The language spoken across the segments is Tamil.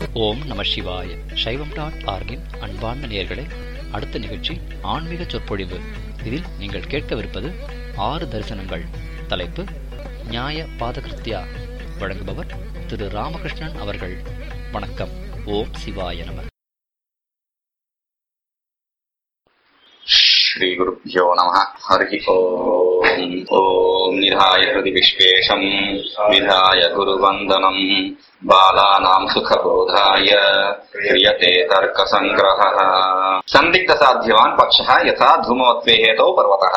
ஓம் நம சிவாய சைவம் டாட் ஆர்கின் அன்பார்ந்த நேயர்களே அடுத்த நிகழ்ச்சி ஆன்மீக சொற்பொழிவு இதில் நீங்கள் கேட்கவிருப்பது ஆறு தரிசனங்கள் தலைப்பு நியாய பாதகிருத்யா வழங்குபவர் திரு ராமகிருஷ்ணன் அவர்கள் வணக்கம் ஓம் சிவாய நம श्रीगुरुभ्यो नमः हरिः ओम् ॐ निधाय हृदि विश्वेशम् विधाय गुरुवन्दनम् बालानाम् सुखबोधाय क्रियते तर्कसङ्ग्रहः सन्दिग्धसाध्यवान् पक्षः यथा धूमवत्वे हेतौ पर्वतः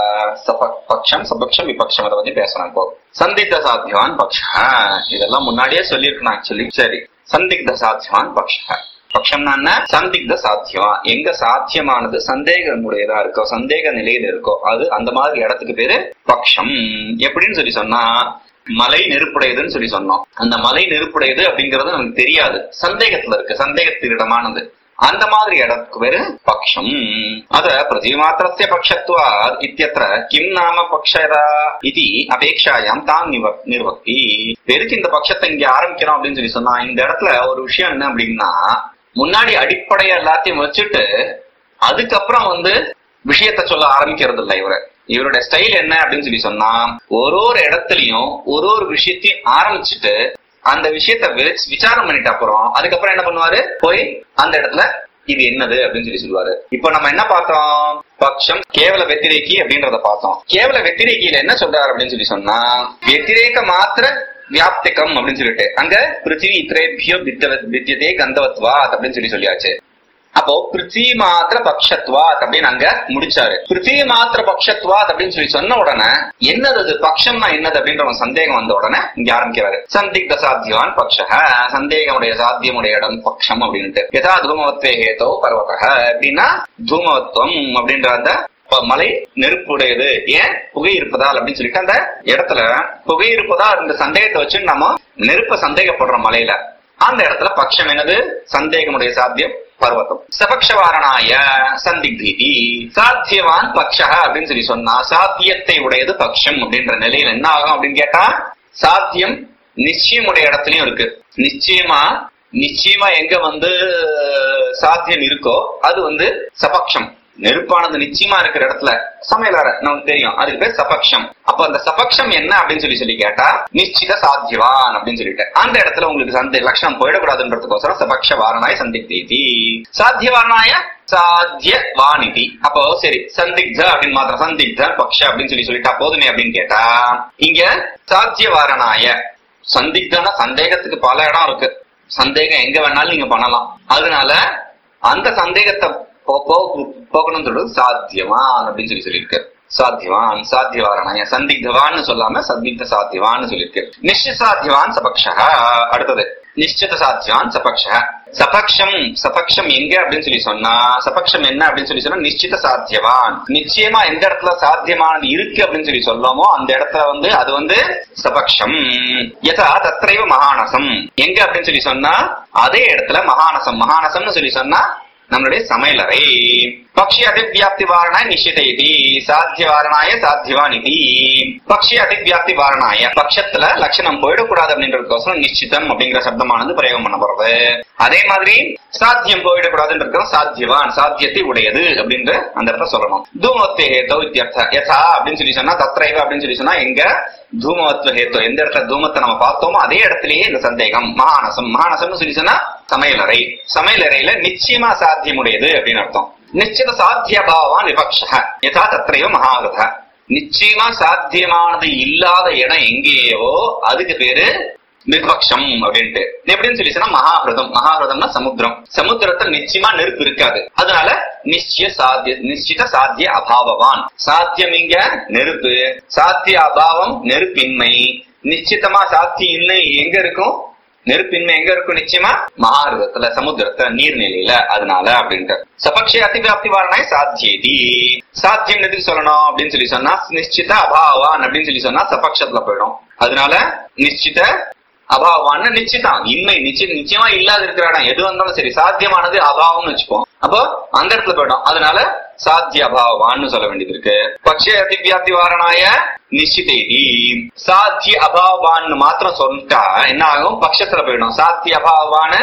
சப- பக்ஷம் சபக்ஷம் விபக்ஷம் அதை பத்தி பேசணும் இப்போ சந்திக்த சாத்தியவான் பக்ஷ இதெல்லாம் முன்னாடியே சொல்லியிருக்கணும் ஆக்சுவலி சரி சந்திக்த சாத்தியவான் பக்ஷ பட்சம்னா என்ன சந்திக்த சாத்தியம் எங்க சாத்தியமானது சந்தேகமுடையதா இருக்கோ சந்தேக நிலையில இருக்கோ அது அந்த மாதிரி இடத்துக்கு பேரு பக்ஷம் எப்படின்னு சொல்லி சொன்னா மலை நெருப்புடையதுன்னு சொல்லி சொன்னோம் அந்த மலை நெருப்புடையது அப்படிங்கறது நமக்கு தெரியாது சந்தேகத்துல இருக்கு சந்தேகத்திடமானது அந்த மாதிரி இடத்துக்கு பேரு பக்ஷம் அத பிரதிமாத்திரஸ்ய பக்ஷத்வா இத்தியத்திர கிம் நாம பக்ஷதா இது அபேக்ஷாயாம் தான் நிவ- நிர்வக்தி எதுக்கு இந்த பட்சத்தை இங்க ஆரம்பிக்கிறோம் அப்படின்னு சொல்லி சொன்னா இந்த இடத்துல ஒரு விஷயம் என்ன அப்படின்னா முன்னாடி அடிப்படைய எல்லாத்தையும் வச்சுட்டு அதுக்கப்புறம் வந்து விஷயத்த சொல்ல ஆரம்பிக்கிறது இல்ல இவரு இவருடைய ஸ்டைல் என்ன அப்படின்னு சொல்லி சொன்னா ஒரு ஒரு இடத்துலயும் ஒரு ஒரு விஷயத்தையும் ஆரம்பிச்சுட்டு அந்த விஷயத்த விரிச்சு- விசாரம் பண்ணிட்ட அப்புறம் அதுக்கப்புறம் என்ன பண்ணுவாரு போய் அந்த இடத்துல இது என்னது அப்படின்னு சொல்லி சொல்லுவாரு இப்போ நம்ம என்ன பார்த்தோம் பக்ஷம் கேவல வெத்திரேக்கி அப்படின்றத பார்த்தோம் கேவல வெத்திரேக்கியில என்ன சொல்றாரு அப்படின்னு சொல்லி சொன்னா வெத்திரேக மாத்திர வியாப்திகம் அப்படின்னு சொல்லிட்டு அங்க பிருத்திவி இத்திரேபியோ வித்தியதே கந்தவத்வாத் அப்படின்னு சொல்லி சொல்லியாச்சு அப்போ பிருத்திவி மாத்திர பக்ஷத்வாத் அப்படின்னு அங்க முடிச்சாரு பிருத்திவி மாத்திர பக்ஷத்வாத் அப்படின்னு சொல்லி சொன்ன உடனே என்னது அது பக்ஷம்னா என்னது அப்படின்ற ஒரு சந்தேகம் வந்த உடனே இங்க ஆரம்பிக்கிறாரு சந்திக்த சாத்தியவான் பக்ஷ சந்தேகமுடைய சாத்தியமுடைய இடம் பக்ஷம் அப்படின்ட்டு யதா தூமவத்வே ஹேதோ பர்வதக அப்படின்னா தூமவத்துவம் அப்படின்ற அந்த ப- மலை நெருப்புடையது ஏன் புகை இருப்பதால் அப்படின்னு சொல்லிட்டு அந்த இடத்துல புகை இருப்பதால் இந்த சந்தேகத்தை வச்சு நம்ம நெருப்ப சந்தேகப்படுற மலையில அந்த இடத்துல பட்சம் என்னது சந்தேகமுடைய சாத்தியம் பர்வதம் சபக்ஷவாரணாய சந்திக்தி சாத்தியவான் பக்ஷ அப்படின்னு சொல்லி சொன்னா சாத்தியத்தை உடையது பக்ஷம் அப்படின்ற நிலையில என்ன ஆகும் அப்படின்னு கேட்டா சாத்தியம் நிச்சயமுடைய இடத்துலயும் இருக்கு நிச்சயமா நிச்சயமா எங்க வந்து சாத்தியம் இருக்கோ அது வந்து சபக்ஷம் நெருப்பானது நிச்சயமா இருக்கிற இடத்துல சமையலற நமக்கு தெரியும் அதுக்கு பேர் சபக்ஷம் அப்ப அந்த சபக்ஷம் என்ன அப்படின்னு சொல்லி சொல்லி கேட்டா நிச்சித சாத்தியவான் அப்படின்னு சொல்லிட்டு அந்த இடத்துல உங்களுக்கு சந்தே லட்சணம் போயிடக்கூடாதுன்றதுக்கோசரம் சபக்ஷ வாரணாய சந்திக்தி சாத்திய வாரணாய சாத்திய வாணிதி அப்போ சரி சந்திக்த அப்படின்னு மாத்திரம் சந்திக்த பக்ஷ அப்படின்னு சொல்லி சொல்லிட்டா போதுமே அப்படின்னு கேட்டா இங்க சாத்திய வாரணாய சந்திக்தனா சந்தேகத்துக்கு பல இடம் இருக்கு சந்தேகம் எங்க வேணாலும் நீங்க பண்ணலாம் அதனால அந்த சந்தேகத்தை போ- போ- போகணும்னு சொல்றது சாத்தியவான் அப்படின்னு சொல்லி சொல்லியிருக்கு சாத்தியவான் சாத்தியவாரணாய சந்திக்தவான்னு சொல்லாம சந்திக்த சாத்தியவான்னு சொல்லியிருக்கு நிಶ್ಚಿತ சாத்தியவான் சபக்ஷ அடுத்தது நிಶ್ಚಿತ சாத்தியவான் சபக்ஷ சபக்ஷம் சபக்ஷம் எங்க அப்படின்னு சொல்லி சொன்னா சபக்ஷம் என்ன அப்படின்னு சொல்லி சொன்னா நிಶ್ಚಿತ சாத்தியவான் நிச்சயமா எந்த இடத்துல சாத்தியமானது இருக்கு அப்படின்னு சொல்லி சொல்லமோ அந்த இடத்துல வந்து அது வந்து சபக்ஷம் யதா தத்ரைவ மகானசம் எங்க அப்படின்னு சொல்லி சொன்னா அதே இடத்துல மகானசம் மகானசம்னு சொல்லி சொன்னா நம்மளுடைய சமையலறை பக்ஷி அதிவியாப்தி வாரணாய நிஷிதைதி சாத்திய வாரணாய சாத்தியவான் இது பக்ஷி அதிவியாப்தி வாரணாய பட்சத்துல லட்சணம் போயிடக்கூடாது அப்படின்றதுக்கோசரம் நிச்சிதம் அப்படிங்கிற சப்தமானது பிரயோகம் பண்ணப்படுறது அதே மாதிரி சாத்தியம் போயிடக்கூடாதுன்றது சாத்தியவான் சாத்தியத்தை உடையது அப்படின்ற அந்த இடத்துல சொல்லணும் தூமத்தே ஹேதோ இத்தியர்த்த யதா அப்படின்னு சொல்லி சொன்னா தத்ரைவ அப்படின்னு சொல்லி சொன்னா எங்க தூமவத்வ ஹேத்தோ எந்த இடத்துல தூமத்தை நம்ம பார்த்தோமோ அதே இடத்திலேயே இந்த சந்தேகம் மகானசம் மகானசம்னு சொல்லி சொன்னா சமையலறை சமையலறையில நிச்சயமா சாத்தியமுடையது அப்படின்னு அர்த்தம் நிச்சித சாத்தியபாவான் விபக்ஷ யதா தத்ரைவ மகாகத நிச்சயமா சாத்தியமானது இல்லாத இடம் எங்கேயோ அதுக்கு பேரு நிர்பக்ஷம் அப்படின்ட்டு எப்படின்னு சொல்லி சொன்னா மகாபிரதம் மகாபிரதம்னா சமுத்திரம் சமுத்திரத்துல நிச்சயமா நெருப்பு இருக்காது அதனால நிச்சய சாத்திய நிச்சித சாத்திய அபாவவான் சாத்தியம் இங்க நெருப்பு சாத்திய அபாவம் நெருப்பின்மை நிச்சிதமா சாத்தியின்மை எங்க இருக்கும் நெருப்பின்மை எங்க இருக்கும் நிச்சயமா மகாரதத்துல சமுத்திரத்துல நீர்நிலையில அதனால அப்படின்ட்டு சபக்ஷ அதிவியாப்தி வாரணாய் சாத்தியதி சாத்தியம் எதுக்கு சொல்லணும் அப்படின்னு சொல்லி சொன்னா நிச்சித அபாவான் அப்படின்னு சொல்லி சொன்னா சபக்ஷத்துல போயிடும் அதனால நிச்சித அபாவான்னு நிச்சயம் இன்மை நிச்சயம் நிச்சயமா இல்லாத இருக்கிற இடம் எது வந்தாலும் சரி சாத்தியமானது அபாவம்னு வச்சுப்போம் அப்போ அந்த இடத்துல போயிடும் அதனால சாத்திய அபாவான்னு சொல்ல வேண்டியது இருக்கு பட்ச அதிவியாப்தி வாரணாய நிச்சிதேதி சாத்திய அபாவான்னு மாத்திரம் சொல்லிட்டா என்ன ஆகும் பட்சத்துல போயிடும் சாத்திய அபாவான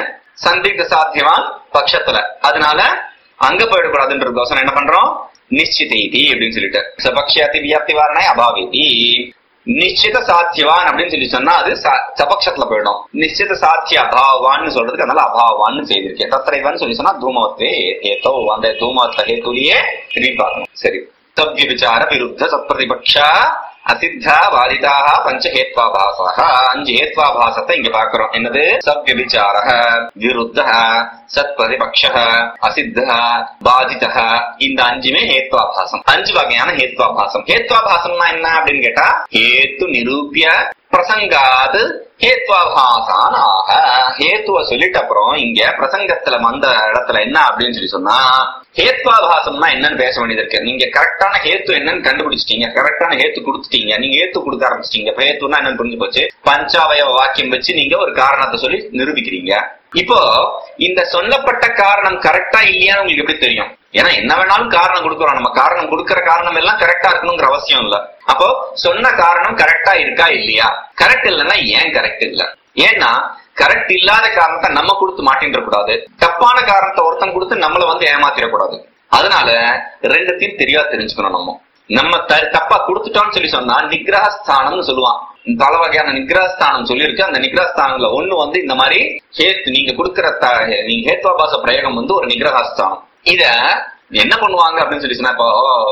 சந்திக்த சாத்தியமா பட்சத்துல அதனால அங்க போயிடக்கூடாதுன்றதுக்கோசரம் என்ன பண்றோம் நிச்சிதைதி அப்படின்னு சொல்லிட்டு சபக்ஷாதி வியாப்தி வாரணை அபாவிதி நிச்சித சாத்தியவான் அப்படின்னு சொல்லி சொன்னா அது ச- சபக்ஷத்துல போயிடும் நிச்சித சாத்திய அபாவான்னு சொல்றதுக்கு அதனால அபாவான்னு செய்திருக்கேன் தத்திரைவன் சொல்லி சொன்னா தூமவத்தே ஹேத்தோ அந்த தூமவத்த ஹேத்துலயே திரும்பி பார்க்கணும் சரி சவ்ய விசார விருத்த சத்பிரதிபக்ஷ அசித்தா வாதிதாக பஞ்ச ஹேத்வாபாசாக அஞ்சு ஹேத்வாபாசத்தை இங்க பாக்குறோம் என்னது சவ்ய விசார விருத்த சத்பிரதிபக்ஷ அசித்த பாதித இந்த அஞ்சுமே ஹேத்வாபாசம் அஞ்சு வகையான ஹேத்வாபாசம் ஹேத்வாபாசம்னா என்ன அப்படின்னு கேட்டா ஹேத்து நிரூபிய பிரசங்காது ஹேத்வாபாசான் ஆக ஹேத்துவ சொல்லிட்ட அப்புறம் இங்க பிரசங்கத்துல வந்த இடத்துல என்ன அப்படின்னு சொல்லி சொன்னா ஹேத்வாபாசம்னா என்னன்னு பேச வேண்டியது இருக்கு நீங்க கரெக்டான ஹேத்து என்னன்னு கண்டுபிடிச்சிட்டீங்க கரெக்டான ஹேத்து கொடுத்துட்டீங்க நீங்க ஹேத்து கொடுக்க ஆரம்பிச்சிட்டீங்க இப்ப ஹேத்துனா என்னன்னு புரிஞ்சு போச்சு பஞ்சாவயவ வாக்கியம் வச்சு நீங்க ஒரு காரணத்தை சொல்லி நிரூபிக்கிறீங்க இப்போ இந்த சொல்லப்பட்ட காரணம் கரெக்டா இல்லையான்னு உங்களுக்கு எப்படி தெரியும் ஏன்னா என்ன வேணாலும் காரணம் கொடுக்குறோம் நம்ம காரணம் கொடுக்கிற காரணம் எல்லாம் கரெக்டா இருக்கணுங்கிற அவசியம் இல்ல அப்போ சொன்ன காரணம் கரெக்டா இருக்கா இல்லையா கரெக்ட் இல்லைன்னா ஏன் கரெக்ட் இல்ல ஏன்னா கரெக்ட் இல்லாத காரணத்தை நம்ம கொடுத்து மாட்டின்ற கூடாது தப்பான காரணத்தை ஒருத்தன் கொடுத்து நம்மள வந்து ஏமாத்திடக்கூடாது அதனால ரெண்டுத்தையும் தெரியா தெரிஞ்சுக்கணும் நம்ம நம்ம த- தப்பா கொடுத்துட்டோம்னு சொல்லி சொன்னா நிகிரகஸ்தானம்னு சொல்லுவான் பல வகையான நிகிரகஸ்தானம் சொல்லியிருக்கு அந்த நிகிரகஸ்தானங்கள்ல ஒண்ணு வந்து இந்த மாதிரி ஹேத் நீங்க கொடுக்கிற த- நீங்க ஹேத்வாபாச பிரயோகம் வந்து ஒரு நிகிரகஸ்தானம் இத என்ன பண்ணுவாங்க அப்படின்னு சொல்லி சொன்னா இப்போ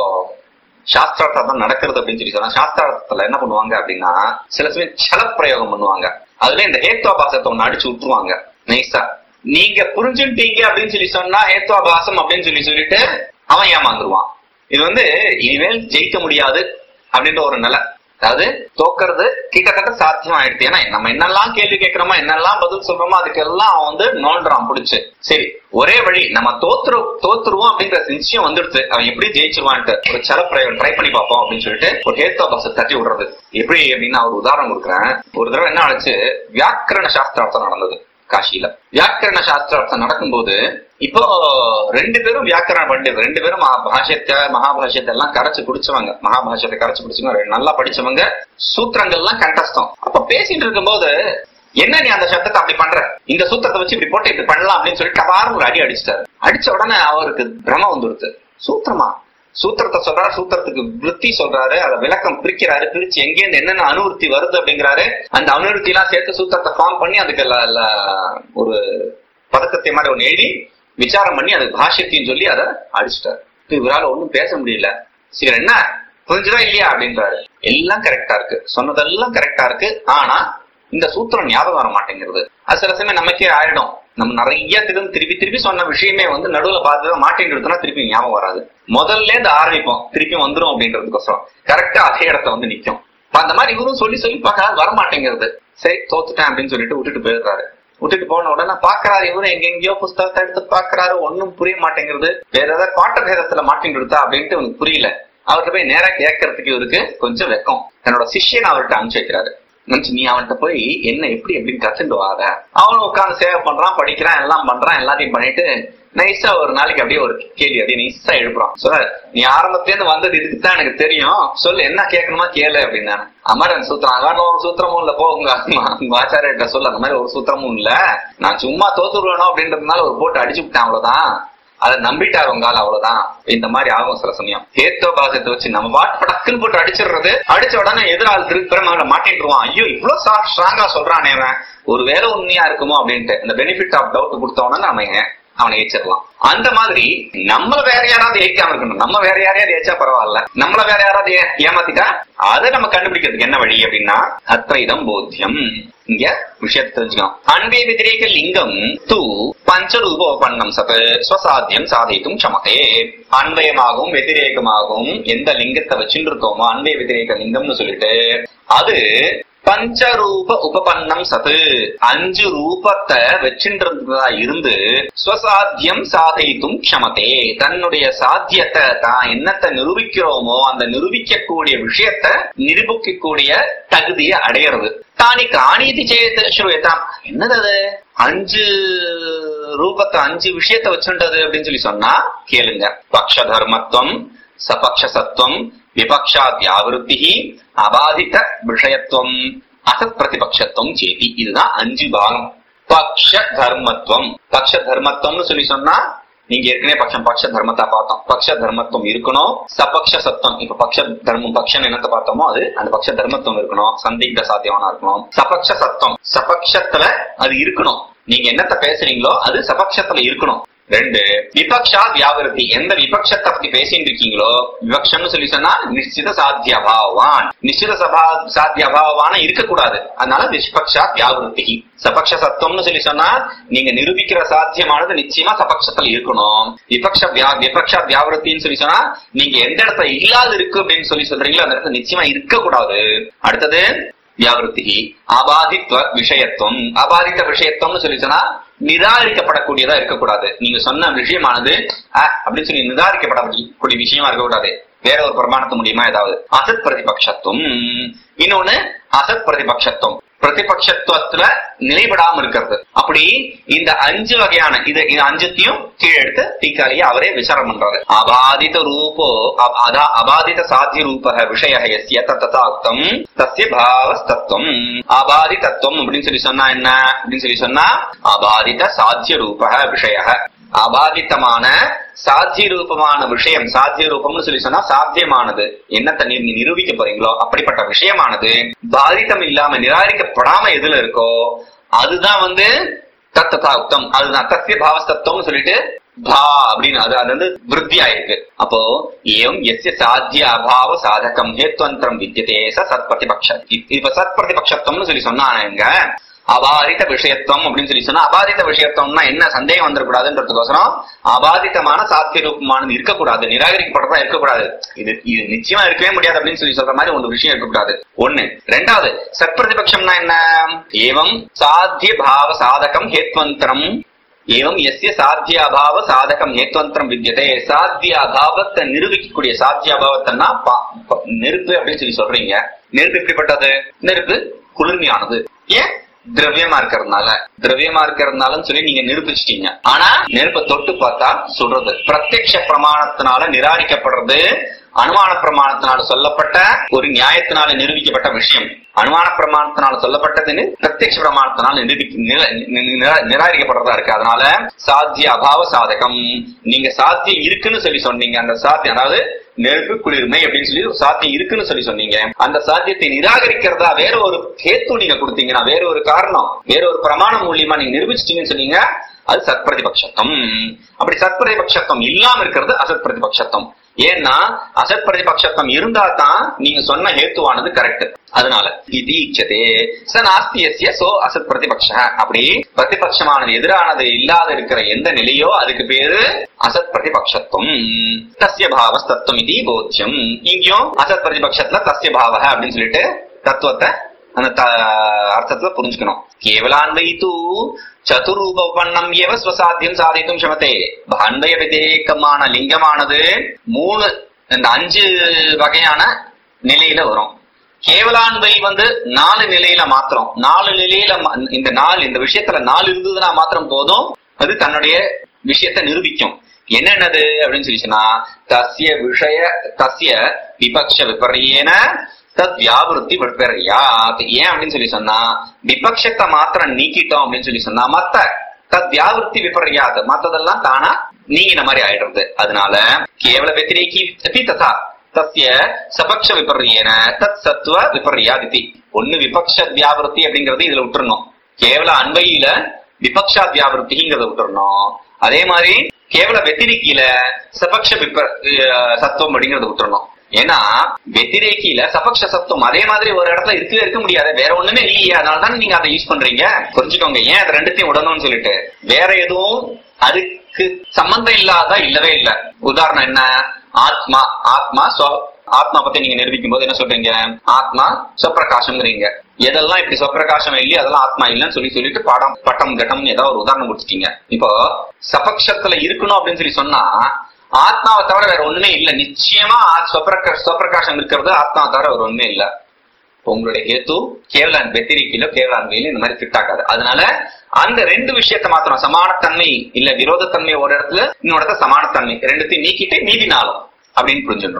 சாஸ்திரார்த்தம் நடக்கிறது அப்படின்னு சொல்லி சொன்னா சாஸ்திரார்த்தத்துல என்ன பண்ணுவாங்க அப்படின்னா சில சமயம் சல பிரயோகம் பண்ணுவாங்க அதுல இந்த ஹேத்வாபாசத்தை ஒண்ணு அடிச்சு விட்டுருவாங்க நைஸா நீங்க புரிஞ்சுட்டீங்க அப்படின்னு சொல்லி சொன்னா ஹேத்வாபாசம் அப்படின்னு சொல்லி சொல்லிட்டு அவன் ஏமாந்துருவான் இது வந்து இனிமேல் ஜெயிக்க முடியாது அப்படின்ற ஒரு நிலை அதாவது தோக்கிறது கிட்டத்தட்ட சாத்தியம் ஆயிடுச்சு ஏன்னா நம்ம என்னெல்லாம் கேள்வி கேட்கிறோமோ என்னெல்லாம் பதில் சொல்றோமோ அதுக்கெல்லாம் அவன் வந்து நோண்டுறான் பிடிச்சு சரி ஒரே வழி நம்ம தோத்துரு தோத்துருவோம் அப்படிங்கிற நிச்சயம் வந்துடுது அவன் எப்படி ஜெயிச்சிருவான்ட்டு ஒரு சலப்பிரயோகம் ட்ரை பண்ணி பார்ப்போம் அப்படின்னு சொல்லிட்டு ஒரு ஹேத்தா பஸ் தட்டி விடுறது எப்படி அப்படின்னு ஒரு உதாரணம் கொடுக்குறேன் ஒரு தடவை என்ன ஆச்சு வியாக்கரண சாஸ்திரார்த்தம் நடந்தது காஷியில வியாக்கரண சாஸ்திரார்த்தம் நடக்கும்போது இப்போ ரெண்டு பேரும் வியாக்கரண பண்டிதர் ரெண்டு பேரும் மகா- பாஷ்யத்தை மகாபாஷ்யத்தை எல்லாம் கரைச்சு குடிச்சவங்க மகாபாஷ்யத்தை கரைச்சு குடிச்சவங்க ரெண்டு நல்லா படிச்சவங்க சூத்திரங்கள்லாம் கண்டஸ்தம் அப்ப பேசிட்டு இருக்கும்போது என்ன நீ அந்த சப்தத்தை அப்படி பண்ற இந்த சூத்திரத்தை வச்சு இப்படி போட்டு இப்படி பண்ணலாம் அப்படின்னு சொல்லி டபார்னு ஒரு அடி அடிச்சிட்டாரு அடிச்ச உடனே அவருக்கு பிரம வந்துடுது சூத்திரமா சூத்திரத்தை சொல்றாரு சூத்திரத்துக்கு விருத்தி சொல்றாரு அதை விளக்கம் பிரிக்கிறாரு பிரிச்சு எங்கேருந்து என்னென்ன அனுவருத்தி வருது அப்படிங்கிறாரு அந்த அனுவருத்தி எல்லாம் சேர்த்து சூத்திரத்தை ஃபார்ம் பண்ணி அதுக்கு ல- ல- ஒரு பதக்கத்தை மாதிரி ஒண்ணு எழுதி விசாரம் பண்ணி அதுக்கு பாஷ்யத்தையும் சொல்லி அதை அடிச்சிட்டாரு இப்ப இவரால ஒண்ணும் பேச முடியல சரி என்ன புரிஞ்சுதா இல்லையா அப்படின்றாரு எல்லாம் கரெக்டா இருக்கு சொன்னதெல்லாம் கரெக்டா இருக்கு ஆனா இந்த சூத்திரம் ஞாபகம் வர மாட்டேங்கிறது அது சில சமயம் நமக்கே ஆயிடும் நம்ம நிறைய திரும்பி திருப்பி திருப்பி சொன்ன விஷயமே வந்து நடுவுல பார்த்து மாட்டேங்கிறதுனா திருப்பி ஞாபகம் வராது முதல்ல இருந்து ஆரம்பிப்போம் திருப்பி வந்துரும் அப்படின்றதுக்கோசரம் கரெக்டா அதே இடத்துல வந்து நிக்கும் அப்ப அந்த மாதிரி இவரும் சொல்லி சொல்லி பார்க்க வர மாட்டேங்கிறது சரி தோத்துட்டேன் அப்படின்னு சொல்லிட்டு விட்டுட்டு போயிடுறாரு விட்டுட்டு போன உடனே பாக்குறாரு இவரு எங்கெங்கயோ புஸ்தகத்தை எடுத்து பாக்குறாரு ஒண்ணும் புரிய மாட்டேங்கிறது வேற ஏதாவது பாட்ட பேதத்துல மாட்டேங்கிறதா அப்படின்ட்டு அவனுக்கு புரியல அவர்கிட்ட போய் நேரா கேட்கறதுக்கு இவருக்கு கொஞ்சம் வெக்கம் தன்னோட சிஷ்யனை அவர்கிட்ட அனுப்பிச்சு வைக்கிறாரு நினைச்சு நீ அவன்கிட்ட போய் என்ன எப்படி எப்படின்னு கத்துட்டு வாத அவனும் உட்கார்ந்து சேவை பண்றான் படிக்கிறான் எல்லாம் பண்றான் எல்லாத்தையும் பண்ணிட்டு நைஸா ஒரு நாளைக்கு அப்படியே ஒரு கேள்வி அப்படியே நைஸா எழுப்புறான் சார் நீ ஆரம்பத்துல இருந்து வந்தது இதுக்கு தான் எனக்கு தெரியும் சொல்லு என்ன கேட்கணுமா கேளு அப்படின்னு அமரன் சூத்திரம் அமரன் ஒரு சூத்திரமும் இல்ல போ உங்க உங்க ஆச்சாரியிட்ட சொல்ல அந்த மாதிரி ஒரு சூத்திரமும் இல்ல நான் சும்மா தோத்துருவேணும் அப்படின்றதுனால ஒரு போட்டு அடிச்சு விட்டேன் அவ்வளவுதான் அதை நம்பிட்டாரு உங்கால அவ்வளவுதான் இந்த மாதிரி ஆகும் சில சமயம் ஏத்தோ பாசத்தை வச்சு நம்ம பாட்டு படக்குன்னு போட்டு அடிச்சிடுறது அடிச்ச உடனே எதிரால் திருப்பி அவனை மாட்டிட்டுருவான் ஐயோ இவ்வளவு ஸ்ட்ராங்கா சொல்றானே அவன் ஒரு வேலை உண்மையா இருக்குமோ அப்படின்ட்டு இந்த பெனிஃபிட் ஆஃப் டவுட் கொடுத்தவன அவன் அவனை ஏச்சிடலாம் அந்த மாதிரி நம்மள வேற யாராவது ஏற்காம இருக்கணும் நம்ம வேற யாரையாவது ஏச்சா பரவாயில்ல நம்மள வேற யாராவது ஏ- ஏமாத்திட்டா அதை நம்ம கண்டுபிடிக்கிறதுக்கு என்ன வழி அப்படின்னா அத்வைதம் போத்தியம் இங்க விஷயத்தை தெரிஞ்சுக்கணும் அன்பே விதிரேக லிங்கம் தூ பஞ்சரூபோபன்னம் சத் ஸ்வசாத்தியம் சாதித்தும் சமதே அன்வயமாகவும் வெதிரேகமாகவும் எந்த லிங்கத்தை வச்சுட்டு இருக்கோமோ அன்பே விதிரேக லிங்கம்னு சொல்லிட்டு அது பஞ்சரூப உபபன்னம் சத்து அஞ்சு ரூபத்தை வச்சுன்றதா இருந்து ஸ்வசாத்தியம் சாதித்தும் க்ஷமதே தன்னுடைய சாத்தியத்தை தான் என்னத்தை நிரூபிக்கிறோமோ அந்த நிரூபிக்கக்கூடிய விஷயத்தை நிரூபிக்கக்கூடிய தகுதியை அடையிறது தானி காணிதி சேத் ஸ்ரூயதாம் என்னது அது அஞ்சு ரூபத்தை அஞ்சு விஷயத்தை வச்சுண்டது அப்படின்னு சொல்லி சொன்னா கேளுங்க பக்ஷ தர்மத்துவம் சபக்ஷ சத்துவம் விபக்ஷாத் வியாவிருத்தி அபாதித விஷயத்துவம் அசத் பிரதிபக்ஷத்துவம் சேதி இதுதான் அஞ்சு பாகம் பக்ஷ தர்மத்துவம் பக்ஷ தர்மத்துவம்னு சொல்லி சொன்னா நீங்க ஏற்கனவே பட்சம் பக்ஷ தர்மத்தை பார்த்தோம் பக்ஷ தர்மத்துவம் இருக்கணும் சபக்ஷ சத்தம் இப்ப பக்ஷ தர்மம் பக்ஷம் என்னத்தை பார்த்தோமோ அது அந்த பக்ஷ தர்மத்துவம் இருக்கணும் சந்திக்த சாத்தியமான இருக்கணும் சபக்ஷ சத்தம் சபக்ஷத்துல அது இருக்கணும் நீங்க என்னத்த பேசுறீங்களோ அது சபக்ஷத்துல இருக்கணும் ரெண்டு விபக்ஷா வியாவிருத்தி எந்த விபக்ஷத்தை பத்தி பேசிட்டு இருக்கீங்களோ விபக்ஷம்னு சொல்லி சொன்னா நிச்சித சாத்திய அபாவான் நிச்சித சபா சாத்திய அபாவான இருக்கக்கூடாது அதனால நிஷ்பக்ஷா வியாவிருத்தி சபக்ஷ சத்துவம்னு சொல்லி சொன்னா நீங்க நிரூபிக்கிற சாத்தியமானது நிச்சயமா சபக்ஷத்துல இருக்கணும் விபக்ஷ வியா விபக்ஷா வியாவிருத்தின்னு சொல்லி சொன்னா நீங்க எந்த இடத்துல இல்லாது இருக்கு அப்படின்னு சொல்லி சொல்றீங்களோ அந்த இடத்துல நிச்சயமா இருக்கக்கூடாது அடுத்தது வியாவிருத்தி அபாதித்வ விஷயத்துவம் அபாதித்த விஷயத்துவம்னு சொல்லி சொன்னா நிராகரிக்கப்படக்கூடியதா இருக்கக்கூடாது நீங்க சொன்ன விஷயமானது அஹ், அப்படின்னு சொல்லி நிராகரிக்கப்படக்கூடிய விஷயமா இருக்கக்கூடாது வேற ஒரு பிரமாணத்து மூலியமா ஏதாவது அசத் பிரதிபக்ஷத்துவம் இன்னொன்னு அசத் பிரதிபக்ஷத்துவம் பிரதிபக்ஷத்துவத்துல நிலைபடாம இருக்கிறது அப்படி இந்த அஞ்சு வகையான இது இது அஞ்சத்தையும் கீழே எடுத்து டீக்காலேயே அவரே விசாரம் பண்றாரு அபாதித ரூபோ அப- அதா அபாதித சாத்திய ரூப விஷய எஸ்ய தத்தாக்தம் தஸ்ய பாவஸ்தத்துவம் அபாதி தத்துவம் அப்படின்னு சொல்லி சொன்னா என்ன அப்படின்னு சொல்லி சொன்னா அபாதித சாத்திய ரூப விஷய அபாதித்தமான சாத்திய ரூபமான விஷயம் சாத்திய ரூபம்னு சொல்லி சொன்னா சாத்தியமானது என்னத்தை நீ நீ நிரூபிக்க போறீங்களோ அப்படிப்பட்ட விஷயமானது பாதித்தம் இல்லாம நிராகரிக்கப்படாம எதுல இருக்கோ அதுதான் வந்து தத்ததாக்தம் அதுதான் தத்திய பாவஸ்தத்துவம்னு சொல்லிட்டு பா அப்படின்னு அது அது வந்து விருத்தி ஆயிருக்கு அப்போ ஏம் எஸ்ய சாத்திய அபாவ சாதகம் ஹேத்வந்திரம் வித்தியதே ச சத்பிரதிபக்ஷ இப்ப சத்பிரதிபக்ஷத்துவம்னு சொல்லி சொன்னாங்க அபாதித்த விஷயத்துவம் அப்படின்னு சொல்லி சொன்னா அபாதித்த விஷயத்துவம்னா என்ன சந்தேகம் வந்துடக்கூடாதுன்றதுக்கோசரம் அபாதித்தமான சாத்திய ரூபமானது இருக்கக்கூடாது நிராகரிக்கப்படுறதா இருக்கக்கூடாது இது இது நிச்சயமா இருக்கவே முடியாது அப்படின்னு சொல்லி சொல்ற மாதிரி ஒரு விஷயம் இருக்கக்கூடாது ஒண்ணு ரெண்டாவது சத்பிரதிபக்ஷம்னா என்ன ஏவம் சாத்திய பாவ சாதகம் ஹேத்வந்தரம் ஏவம் எஸ்ய சாத்திய அபாவ சாதகம் ஹேத்வந்தரம் வித்தியதே சாத்திய அபாவத்தை நிரூபிக்கக்கூடிய சாத்திய அபாவத்தைன்னா பா- ப- நெருப்பு அப்படின்னு சொல்லி சொல்றீங்க நெருப்பு எப்படிப்பட்டது நெருப்பு குளிர்மையானது ஏன் திரவியமா இருக்கிறதுனால திரவியமா இருக்கிறதுனாலன்னு சொல்லி நீங்க நிரூபிச்சிட்டீங்க ஆனா நெருப்பை தொட்டு பார்த்தா சுடுறது பிரத்யக்ஷ பிரமாணத்தினால நிராகரிக்கப்படுறது அனுமான பிரமாணத்தினால சொல்லப்பட்ட ஒரு நியாயத்தினால நிரூபிக்கப்பட்ட விஷயம் அனுமான பிரமாணத்தினால சொல்லப்பட்டதுன்னு பிரத்யக்ஷ பிரமாணத்தினால நிரூபிக்க நிர- நி- நிரா- நிராகரிக்கப்படுறதா இருக்கு அதனால சாத்திய அபாவ சாதகம் நீங்க சாத்தியம் இருக்குன்னு சொல்லி சொன்னீங்க அந்த சாத்தியம் அதாவது நெருப்பு குளிர்மை அப்படின்னு சொல்லி ஒரு சாத்தியம் இருக்குன்னு சொல்லி சொன்னீங்க அந்த சாத்தியத்தை நிராகரிக்கிறதா வேற ஒரு கேத்து நீங்க கொடுத்தீங்கன்னா வேற ஒரு காரணம் வேற ஒரு பிரமாணம் மூலியமா நீங்க நிரூபிச்சிட்டீங்கன்னு சொன்னீங்க அது சத்பிரதிபக்ஷத்துவம் அப்படி சத்பிரதிபக்ஷத்துவம் இல்லாம இருக்கிறது அசத் பிரதிபக்ஷத்துவம் ஏன்னா அசத் பிரதிபக்ஷத்துவம் இருந்தா தான் நீங்க சொன்ன ஹேத்துவானது கரெக்ட் அதனால இது இச்சதே ச நாஸ்தி எஸ்ய சோ அசத் பிரதிபக்ஷ அப்படி பிரதிபட்சமானது எதிரானது இல்லாத இருக்கிற எந்த நிலையோ அதுக்கு பேரு அசத் பிரதிபக்ஷத்துவம் தஸ்ய பாவஸ்தத்துவம் இது போத்தியம் இங்கேயும் அசத் பிரதிபக்ஷத்துல தஸ்ய பாவ அப்படின்னு சொல்லிட்டு தத்துவத்தை அந்த த- அர்த்தத்துல புரிஞ்சுக்கணும் கேவலான்வை தூ சதுரூபவண்ணம் ஏவ ஸ்வசாத்தியம் சாதித்தும் சமத்தே அன்வய விதேகமான லிங்கமானது மூணு இந்த அஞ்சு வகையான நிலையில வரும் கேவலான்வை வந்து நாலு நிலையில மாத்திரம் நாலு நிலையில ம- இந்த நாலு இந்த விஷயத்துல நாலு இருந்ததுன்னா மாத்திரம் போதும் அது தன்னுடைய விஷயத்தை நிரூபிக்கும் என்னென்னது அப்படின்னு சொல்லி சொன்னா தஸ்ய விஷய தஸ்ய விபக்ஷ விபரியேன தத் வியாபிருத்தி விபரியாத் ஏன் அப்படின்னு சொல்லி சொன்னா விபக்ஷத்தை மாத்திரம் நீக்கிட்டோம் அப்படின்னு சொல்லி சொன்னா மத்த தத் வியாபிருத்தி விபரியாத் மத்ததெல்லாம் தானா நீங்கின மாதிரி ஆயிடுறது அதனால கேவல வெத்திரேக்கி அப்படி ததா தஸ்ய சபக்ஷ விபர்யேன தத் சத்துவ விபர்யாதிதி ஒண்ணு விபக்ஷ வியாபிருத்தி அப்படிங்கறது இதுல விட்டுறணும் கேவல அன்வையில விபக்ஷா வியாபிருத்திங்கிறத விட்டுறணும் அதே மாதிரி கேவல வெத்திரிக்கில சபக்ஷ விப அஹ் சத்துவம் அப்படிங்கறத விட்டுறணும் ஏன்னா வெத்திரேக்கியில சபக்ஷ சத்துவம் அதே மாதிரி ஒரு இடத்துல இருக்கவே இருக்க முடியாது வேற ஒண்ணுமே இல்லையே அதனால தான் நீங்க அதை யூஸ் பண்றீங்க புரிஞ்சுக்கோங்க ஏன் அதை ரெண்டுத்தையும் விடணும்னு சொல்லிட்டு வேற எதுவும் அதுக்கு சம்பந்தம் இல்லாத இல்லவே இல்ல உதாரணம் என்ன ஆத்மா ஆத்மா ஸ்வ- ஆத்மா பத்தி நீங்க நிரூபிக்கும் போது என்ன சொல்றீங்க ஆத்மா சொப்பிரகாசம்ங்கிறீங்க எதெல்லாம் இப்படி சொப்பிரகாசம் இல்லையோ அதெல்லாம் ஆத்மா இல்லைன்னு சொல்லி சொல்லிட்டு பாடம் பட்டம் கட்டம் ஏதாவது ஒரு உதாரணம் கொடுத்துட்டீங்க இப்போ சபக்ஷத்துல இருக்கணும் அப்படின்னு சொல்லி சொன்னா ஆத்மாவை தவிர வேற ஒண்ணுமே இல்ல நிச்சயமா ஆ- சொப்பிரகா சொப்பிரகாசம் இருக்கிறது ஆத்மாவை தவிர வேற ஒண்ணுமே இல்ல உங்களுடைய ஹேத்து கேவலான் வெத்திரிக்கிலோ கேவலான் வெயில இந்த மாதிரி ஃபிட் ஆகாது அதனால அந்த ரெண்டு விஷயத்த மாத்திரம் சமானத்தன்மை இல்ல விரோதத்தன்மை ஒரு இடத்துல இன்னொரு இடத்துல சமானத்தன்மை ரெண்டுத்தையும் நீக்கிட்டு மீதி நாளும் அப்படின்னு புரிஞ்சுடணும்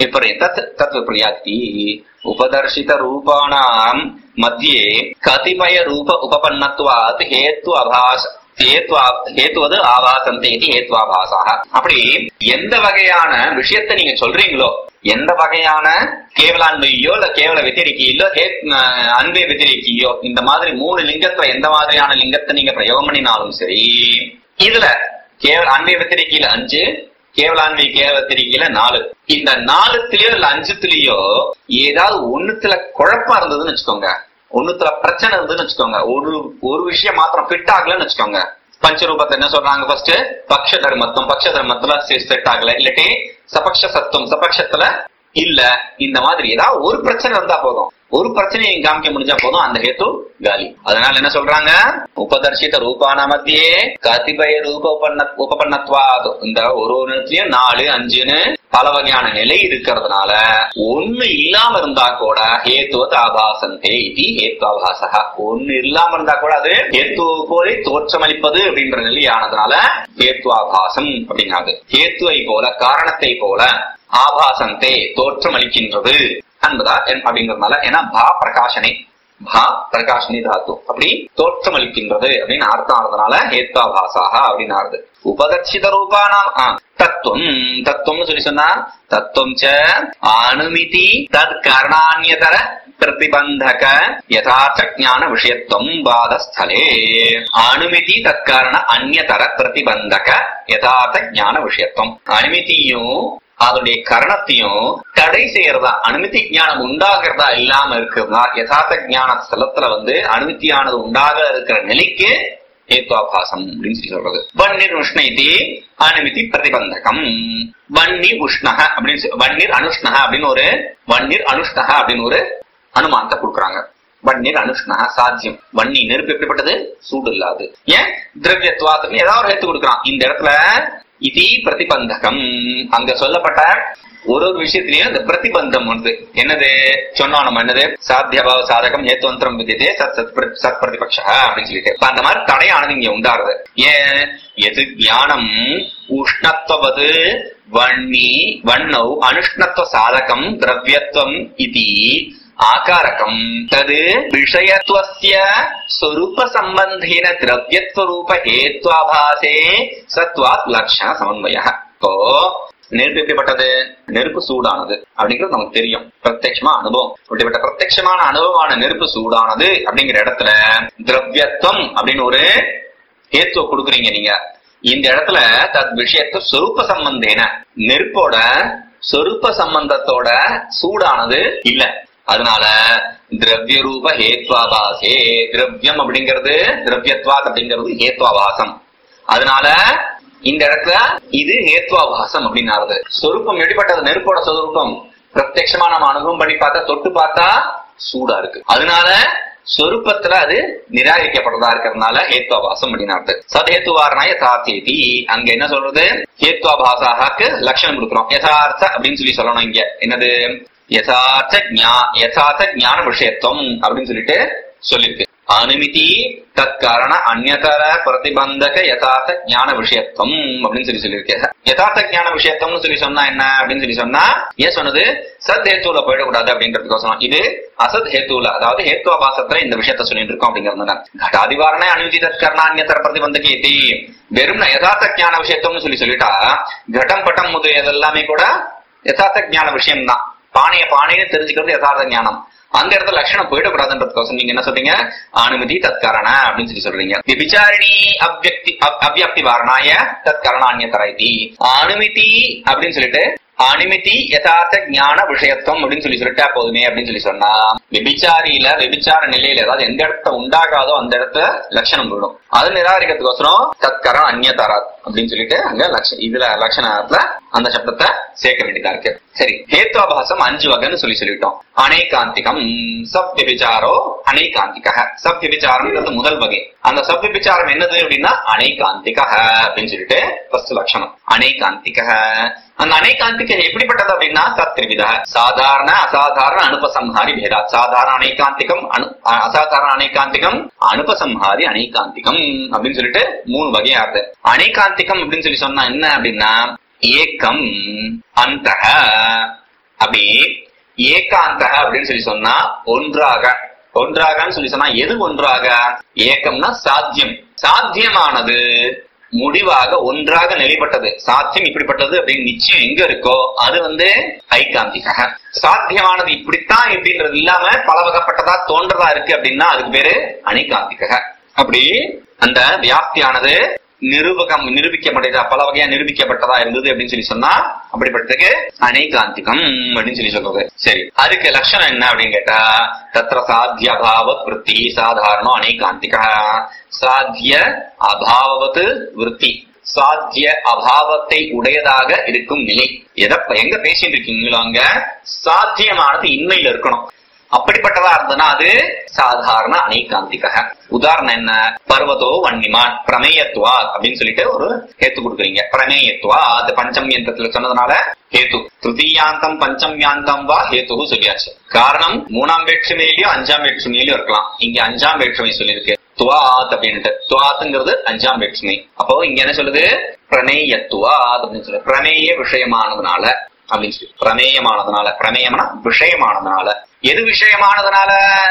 विपरीत तत् तत् विपर्याति उपदर्शित रूपाणाम् मध्ये कतिपय रूप उपपन्नत्वात् हेतु अभास ஹேத்வா ஹேத்துவது ஆபாசந்தி இது ஹேத்வாபாசாக அப்படி எந்த வகையான விஷயத்தை நீங்க சொல்றீங்களோ எந்த வகையான கேவலான்மையோ இல்ல கேவல வெத்திரிக்கையோ அன்பை வெத்திரிக்கையோ இந்த மாதிரி மூணு லிங்கத்துல எந்த மாதிரியான லிங்கத்தை நீங்க பிரயோகம் பண்ணினாலும் சரி இதுல கேவல அன்பை வெத்திரிக்கையில அஞ்சு கேவலான்மை கேவலத்திரிக்கையில நாலு இந்த நாலுத்திலயோ இல்ல அஞ்சுத்திலயோ ஏதாவது ஒண்ணுத்துல குழப்பம் இருந்ததுன்னு வச்சுக்கோங்க ஒண்ணுத்துல பிரச்சனை இருந்ததுன்னு வச்சுக்கோங்க ஒரு ஒரு விஷயம் மாத்திரம் ஃபிட் ஆகலன்னு வச்சுக்கோங்க பஞ்சரூபத்தை என்ன சொல்றாங்க ஃபர்ஸ்ட் பக்ஷ தர்மத்துவம் பக்ஷ தர்மத்துல செட் ஆகல இல்லாட்டி சபக்ஷ சத்துவம் சபக்ஷத்துல இல்ல இந்த மாதிரி ஏதாவது ஒரு பிரச்சனை இருந்தா போதும் ஒரு பிரச்சனையை காமிக்க முடிஞ்சா போதும் அந்த ஹேத்து காலி அதனால என்ன சொல்றாங்க உபதர்ஷித ரூபான மத்தியே கதிபய ரூப உபன்ன உபபன்னத்வாது இந்த ஒரு ஒரு இடத்துலயும் நாலு அஞ்சுன்னு பல வகையான நிலை இருக்கிறதுனால ஒண்ணு இல்லாம இருந்தா கூட ஹேத்துவத் ஆபாசந்தே இது ஹேத்து ஆபாசக ஒண்ணு இல்லாம இருந்தா கூட அது ஹேத்து போல தோற்றமளிப்பது அப்படின்ற நிலையானதுனால ஹேத்வாபாசம் அப்படிங்கிறது ஹேத்துவை போல காரணத்தை போல ஆபாசந்தே தோற்றமளிக்கின்றது என்பதா அப்படிங்கறதுனால ஏன்னா பா பிரகாசனை பா பிரகாஷனி தாத்து அப்படி தோற்றமளிக்கின்றது அப்படின்னு அர்த்தம் ஆனதுனால ஹேத்வாபாசாக அப்படின்னு ஆறுது உபதட்சித ரூபானாம் ஆ, தத்துவம் தத்துவம்னு சொல்லி சொன்னா தத்துவம் ச அனுமிதி தத் கரணான்யதர பிரதிபந்தக யதார்த்த ஞான விஷயத்துவம் வாதஸ்தலே அனுமதி தற்காரண அந்நியதர பிரதிபந்தக யதார்த்த ஞான விஷயத்துவம் அனுமதியும் அதனுடைய கரணத்தையும் தடை செய்யறதா அனுமதி ஞானம் உண்டாகிறதா இல்லாம இருக்கிறதா யதார்த்த ஞான ஸ்தலத்துல வந்து அனுமதியானது உண்டாக இருக்கிற நிலைக்கு ஹேத்வாபாசம் அப்படின்னு சொல்லி சொல்றது வன்னிர் உஷ்ண இது அனுமதி பிரதிபந்தகம் வன்னி உஷ்ணக அப்படின்னு சொல்லி- வன்னிர் அனுஷ்ணக அப்படின்னு ஒரு வன்னிர் அனுஷ்ணக அப்படின்னு ஒரு அனுமானத்தை கொடுக்குறாங்க வன்னிர் அனுஷ்ணக சாத்தியம் வன்னி நெருப்பு எப்படிப்பட்டது சூடு இல்லாது ஏன் திரவியத்துவாத்துக்கு ஏதாவது ஒரு எடுத்து கொடுக்குறான் இந்த இடத்துல இதி பிரதிபந்தகம் அங்க சொல்லப்பட்ட ஒரு ஒரு விஷயத்திலயும் இந்த பிரதிபந்தம் வந்து என்னது சொன்னோம் நம்ம என்னது சாத்தியபாவ சாதகம் ஏத்துவந்திரம் விதித்தே சத் சத் பிர- சத் பிரதிபக்ஷ அப்படின்னு சொல்லிட்டு இப்ப அந்த மாதிரி தடையானது இங்க உண்டாருது ஏன் எது ஞானம் உஷ்ணத்துவது வன்னி வண்ணௌ அனுஷ்ணத்துவ சாதகம் திரவியத்துவம் இது ஆகாரகம் தது விஷயத்துவஸ்ய ஸ்வரூப சம்பந்தேன திரவியத்வரூப ஹேத்வாபாசே சத்வாத் லட்சண சமன்வய இப்போ நெருப்பு எப்படிப்பட்டது நெருப்பு சூடானது அப்படிங்கிறது நமக்கு தெரியும் பிரத்யட்சமா அனுபவம் அப்படிப்பட்ட பிரத்யட்சமான அனுபவமான நெருப்பு சூடானது அப்படிங்கிற இடத்துல திரவியத்துவம் அப்படின்னு ஒரு ஹேத்துவ கொடுக்குறீங்க நீங்க இந்த இடத்துல தத் விஷயத்து சொரூப சம்பந்தேன நெருப்போட சொரூப சம்பந்தத்தோட சூடானது இல்ல அதனால திரவிய ரூப ஹேத்வாபாசே திரவியம் அப்படிங்கிறது திரவியத்வாத் அப்படிங்கிறது ஹேத்வாபாசம் அதனால இந்த இடத்துல இது ஹேத்வாபாசம் அப்படின்னாரு சொரூபம் எப்படிப்பட்டது நெருப்போட சொரூபம் பிரத்யட்சமா நம்ம அனுபவம் பண்ணி பார்த்தா தொட்டு பார்த்தா சூடா இருக்கு அதனால சொரூபத்துல அது நிராகரிக்கப்படுறதா இருக்கிறதுனால ஹேத்வாபாசம் அப்படின்னு அர்த்தம் சதேத்துவாரணா யதார்த்தேதி அங்க என்ன சொல்றது ஹேத்வாபாசாக்கு லட்சணம் கொடுக்குறோம் யதார்த்த அப்படின்னு சொல்லி சொல்லணும் இங்க என்னது யதார்த்த ஞா யதார்த்த ஞான விஷயத்துவம் அப்படின்னு சொல்லிட்டு சொல்லியிருக்கு அனுமதி தற்காரண அந்நதர பிரதிபந்தக யதார்த்த ஞான விஷயத்துவம் அப்படின்னு சொல்லி சொல்லியிருக்கேன் யதார்த்த ஞான விஷயத்துவம்னு சொல்லி சொன்னா என்ன அப்படின்னு சொல்லி சொன்னா ஏன் சொன்னது சத் ஹேத்துல போயிடக்கூடாது அப்படின்றதுக்கோசரம் இது அசத் ஹேத்துல அதாவது ஹேத்துவாபாசத்துல இந்த விஷயத்த சொல்லிட்டு இருக்கோம் அப்படிங்கிறது கடாதிவாரண அனுமதி தற்கரண அந்நதர பிரதிபந்தக ஏத்தி வெறும் யதார்த்த ஞான விஷயத்துவம்னு சொல்லி சொல்லிட்டா கடம் பட்டம் முதலிய எல்லாமே கூட யதார்த்த ஞான விஷயம் தான் பானைய பானைன்னு தெரிஞ்சுக்கிறது யதார்த்த ஞானம் அந்த இடத்துல லட்சணம் போயிடக்கூடாதுன்றதுக்கோசம் நீங்க என்ன சொல்றீங்க அனுமதி தற்காரண அப்படின்னு சொல்லி சொல்றீங்க விபிச்சாரிணி அவ்யக்தி அவ்- அவ்யக்தி வாரணாய தற்கரணான்ய தரைதி அனுமதி அப்படின்னு சொல்லிட்டு அனுமதி யதார்த்த ஞான விஷயத்துவம் அப்படின்னு சொல்லி சொல்லிட்டா போதுமே அப்படின்னு சொல்லி சொன்னா விபிச்சாரியில விபிச்சார நிலையில ஏதாவது எந்த இடத்த உண்டாகாதோ அந்த இடத்துல லட்சணம் போயிடும் அது நிராகரிக்கிறதுக்கோசரம் தற்கரம் அந்நியதாராத் அப்படின்னு சொல்லிட்டு அங்க லட்ச இதுல லட்சணத்துல அந்த சப்தத்தை சேர்க்க வேண்டியதா இருக்கு சரி ஹேத்வாபாசம் அஞ்சு வகைன்னு சொல்லி சொல்லிட்டோம் அனைகாந்திகம் சப் விபிச்சாரோ அனைகாந்திக சப் விபிச்சாரம்ன்றது முதல் வகை அந்த சப் விபிச்சாரம் என்னது அப்படின்னா அனைகாந்திக அப்படின்னு சொல்லிட்டு ஃபர்ஸ்ட் லட்சணம் அனைகாந்திக அந்த அனைகாந்திக எப்படிப்பட்டது அப்படின்னா சத்ரிவித சாதாரண அசாதாரண அனுபசம்ஹாரி பேதா சாதாரண அனைகாந்திகம் அனு அ- அசாதாரண அனைகாந்திகம் அனுபசம்ஹாரி அனைகாந்திகம் அப்படின்னு சொல்லிட்டு மூணு வகையா இருக்கு அனைகாந்திகம் அப்படின்னு சொல்லி சொன்னா என்ன அப்படின்னா ஏக்கம் அந்த அப்படி ஏகாந்த அப்படின்னு சொல்லி சொன்னா ஒன்றாக ஒன்றாகன்னு சொல்லி சொன்னா எது ஒன்றாக ஏக்கம்னா சாத்தியம் சாத்தியமானது முடிவாக ஒன்றாக நிலைப்பட்டது சாத்தியம் இப்படிப்பட்டது அப்படின்னு நிச்சயம் எங்க இருக்கோ அது வந்து ஐகாந்திக சாத்தியமானது இப்படித்தான் இப்படின்றது இல்லாம பல வகைப்பட்டதா தோன்றதா இருக்கு அப்படின்னா அதுக்கு பேரு அணிகாந்திக அப்படி அந்த வியாப்தியானது நிரூபகம் நிரூபிக்கப்பட்டதா பல வகையா நிரூபிக்கப்பட்டதா இருந்தது அப்படின்னு சொல்லி சொன்னா அப்படிப்பட்டதுக்கு அனைகாந்திகம் அப்படின்னு சொல்லி சொல்றது சரி அதுக்கு லட்சணம் என்ன அப்படின்னு கேட்டா தத்திர சாத்திய அபாவ விற்பி சாதாரணம் அனைகாந்திக சாத்திய அபாவத்து விற்பி சாத்திய அபாவத்தை உடையதாக இருக்கும் நிலை எதை எங்க பேசிட்டு இருக்கீங்களோ அங்க சாத்தியமானது இன்மையில இருக்கணும் அப்படிப்பட்டதா இருந்ததுன்னா அது சாதாரண அனைகாந்திக உதாரணம் என்ன பர்வதோ வன்னிமான் பிரமேயத்துவா அப்படின்னு சொல்லிட்டு ஒரு ஹேத்து கொடுக்குறீங்க பிரமேயத்துவா அது பஞ்சம்யந்தத்துல சொன்னதுனால ஹேத்து திருத்தீயாந்தம் பஞ்சம்யாந்தம் வா ஹேத்து சொல்லியாச்சு காரணம் மூணாம் வேற்றுமையிலயும் அஞ்சாம் வேற்றுமையிலயும் இருக்கலாம் இங்க அஞ்சாம் வேற்றுமை சொல்லியிருக்கு துவாத் அப்படின்ட்டு துவாத்துங்கிறது அஞ்சாம் வேற்றுமை அப்போ இங்க என்ன சொல்லுது பிரமேயத்துவாத் அப்படின்னு சொல்லு பிரமேய விஷயமானதுனால அப்படின்னு சொல்லி பிரமேயமானதுனால பிரமேயம்னா விஷயமானதுனால எது விஷயமானதுனால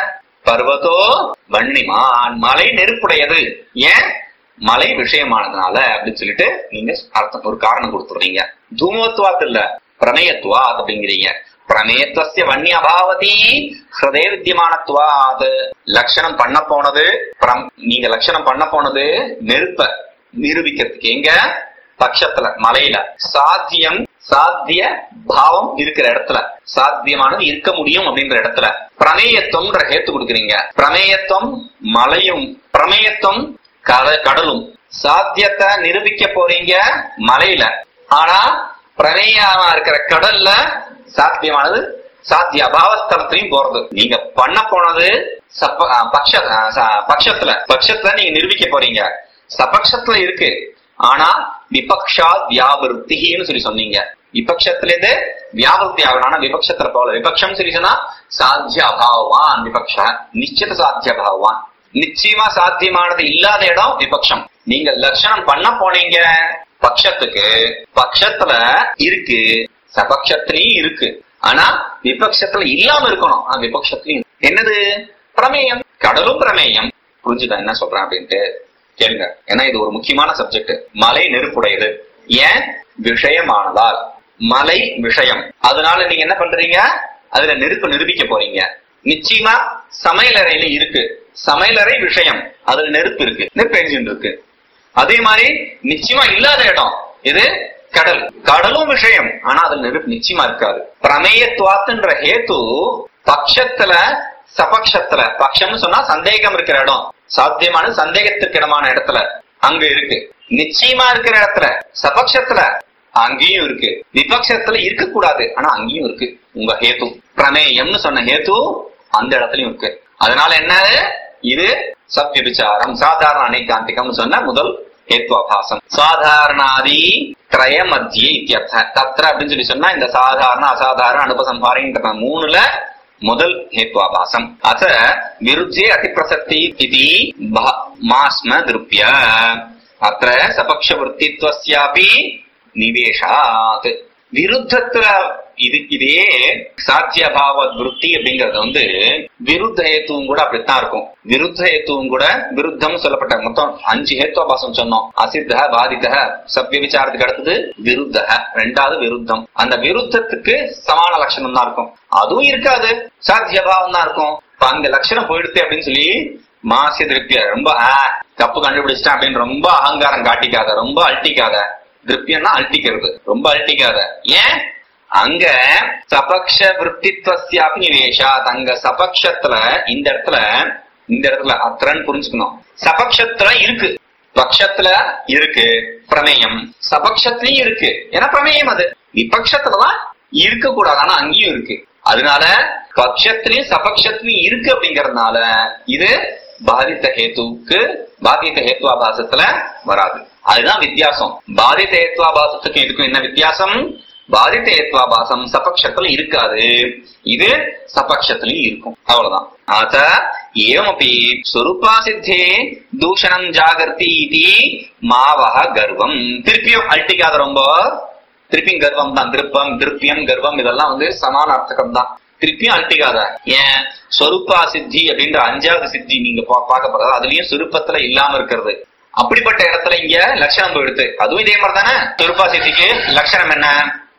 பர்வதோ வன்னிமான் மலை நெருப்புடையது ஏன் மலை விஷயமானதுனால அப்படின்னு சொல்லிட்டு நீங்க அர்த்தம் ஒரு காரணம் கொடுத்துடுறீங்க தூமத்துவாத் இல்ல பிரமேயத்துவாத் அப்படிங்கிறீங்க பிரமேயத்துவசிய வன்னிய அபாவதி ஹிருதய வித்தியமானத்துவாது லட்சணம் பண்ண போனது பிரம்- நீங்க லட்சணம் பண்ண போனது நெருப்ப நிரூபிக்கிறதுக்கு எங்க பட்சத்துல மலையில சாத்தியம் சாத்திய பாவம் இருக்கிற இடத்துல சாத்தியமானது இருக்க முடியும் அப்படின்ற இடத்துல பிரமேயத்துவம்ன்ற ஹேத்து கொடுக்குறீங்க பிரமேயத்துவம் மலையும் பிரமேயத்துவம் கட- கடலும் சாத்தியத்தை நிரூபிக்க போறீங்க மலையில ஆனா பிரமேயமா இருக்கிற கடல்ல சாத்தியமானது சாத்திய அபாவஸ்தலத்திலையும் போறது நீங்க பண்ண போனது சப்ப- அஹ் பக்ஷ அஹ் ச- பட்சத்துல பட்சத்துல நீங்க நிரூபிக்க போறீங்க சபக்ஷத்துல இருக்கு ஆனா விபக்ஷா வியாபிருத்தின்னு சொல்லி சொன்னீங்க விபக்ஷத்துல இருந்து வியாபிருத்தி ஆகணும் ஆனா விபக்ஷத்துல போல விபக்ஷம் சொல்லி சொன்னா சாத்திய அபாவான் விபக்ஷ நிச்சித சாத்திய அபாவான் நிச்சயமா சாத்தியமானது இல்லாத இடம் விபக்ஷம் நீங்க லட்சணம் பண்ண போனீங்க பட்சத்துக்கு பட்சத்துல இருக்கு சபக்ஷத்திலையும் இருக்கு ஆனா விபக்ஷத்துல இல்லாம இருக்கணும் ஆனா விபக்ஷத்திலையும் என்னது பிரமேயம் கடலும் பிரமேயம் புரிஞ்சுதா என்ன சொல்றேன் அப்படின்ட்டு கேளுங்க ஏன்னா இது ஒரு முக்கியமான சப்ஜெக்ட் மலை நெருப்புடையது ஏன் விஷயமானதால் மலை விஷயம் அதனால நீங்க என்ன பண்றீங்க அதுல நெருப்பு நிரூபிக்க போறீங்க நிச்சயமா சமையலறையில இருக்கு சமையலறை விஷயம் அதுல நெருப்பு இருக்கு நெருப்பு என்ஜின் இருக்கு அதே மாதிரி நிச்சயமா இல்லாத இடம் இது கடல் கடலும் விஷயம் ஆனா அதுல நெருப்பு நிச்சயமா இருக்காது பிரமேயத்துவாத்துன்ற ஹேத்து பட்சத்துல சபக்ஷத்துல பட்சம்னு சொன்னா சந்தேகம் இருக்கிற இடம் சாத்தியமான சந்தேகத்திற்கு இடமான இடத்துல அங்க இருக்கு நிச்சயமா இருக்கிற இடத்துல சபக்ஷத்துல அங்கேயும் இருக்கு விபக்ஷத்துல இருக்க கூடாது ஆனா அங்கேயும் இருக்கு உங்க ஹேத்து பிரமேயம்னு சொன்ன ஹேத்து அந்த இடத்துலயும் இருக்கு அதனால என்ன இது சப்விபிச்சாரம் சாதாரண அனைகாந்திகம்னு சொன்ன முதல் ஹேத்வாபாசம் சாதாரணாதி திரய மத்திய இத்தியர்த்த தத்ர அப்படின்னு சொல்லி சொன்னா இந்த சாதாரண அசாதாரண அனுபசம்பாரின்ற மூணுல முதல் ஹேத்வாபாசம் அத விருத்தே அதிப்பிரசக்தி இது ப- மாஸ்ம திருப்ய அத்த சபக்ஷ விற்த்தித்வஸ்யாபி நிவேஷாத் விருத்தத்துல இது இதே சாத்தியபாவ விருத்தி அப்படிங்கறது வந்து விருத்த ஹேத்துவும் கூட அப்படித்தான் இருக்கும் விருத்த ஹேத்துவும் கூட விருத்தம் சொல்லப்பட்ட மொத்தம் அஞ்சு ஹேத்துவாபாசம் சொன்னோம் அசித்த பாதித சத்திய விசாரத்துக்கு அடுத்தது விருத்த ரெண்டாவது விருத்தம் அந்த விருத்தத்துக்கு சமான லட்சணம் தான் இருக்கும் அதுவும் இருக்காது சாத்தியபாவம் தான் இருக்கும் இப்ப அங்க லட்சணம் போயிடுது அப்படின்னு சொல்லி மாசிய திருப்திய ரொம்ப ஆ, தப்பு கண்டுபிடிச்சிட்டேன் அப்படின்னு ரொம்ப அகங்காரம் காட்டிக்காத ரொம்ப அழட்டிக்காத திருப்தியன்னா அழட்டிக்கிறது ரொம்ப அழட்டிக்காத ஏன் அங்க சபக்ஷ விற்பித்வசியாபி நிவேஷாத் அங்க சபக்ஷத்துல இந்த இடத்துல இந்த இடத்துல அத்திரன்னு புரிஞ்சுக்கணும் சபக்ஷத்துல இருக்கு பக்ஷத்துல இருக்கு பிரமேயம் சபக்ஷத்திலயும் இருக்கு ஏன்னா பிரமேயம் அது விபக்ஷத்துலதான் இருக்க கூடாது ஆனா அங்கேயும் இருக்கு அதனால பட்சத்திலயும் சபக்ஷத்திலயும் இருக்கு அப்படிங்கறதுனால இது பாதித்த ஹேத்துவுக்கு பாதித்த ஹேத்வாபாசத்துல வராது அதுதான் வித்தியாசம் பாதித்த ஹேத்வாபாசத்துக்கு இதுக்கும் என்ன வித்தியாசம் பாதித்த ஹேத்வாபாசம் சபக்ஷத்துல இருக்காது இது சபக்ஷத்திலயும் இருக்கும் அவ்வளவுதான் அத ஏவமபி ஸ்வரூபா சித்தே தூஷணம் ஜாகர்த்தி இது மாவக கர்வம் திருப்பியும் அல்ட்டிக்காத ரொம்ப திருப்பி கர்வம் தான் திருப்பம் திருப்பியம் கர்வம் இதெல்லாம் வந்து சமான அர்த்தகம் தான் திருப்பியும் அழட்டிக்காத ஏன் சொருப்பா சித்தி அப்படின்ற அஞ்சாவது சித்தி நீங்க பா- பார்க்க போறது அதுலயும் சுருப்பத்துல இல்லாம இருக்கிறது அப்படிப்பட்ட இடத்துல இங்க லட்சணம் போயிடுது அதுவும் இதே மாதிரி தானே சொருப்பா சித்திக்கு லட்சணம் என்ன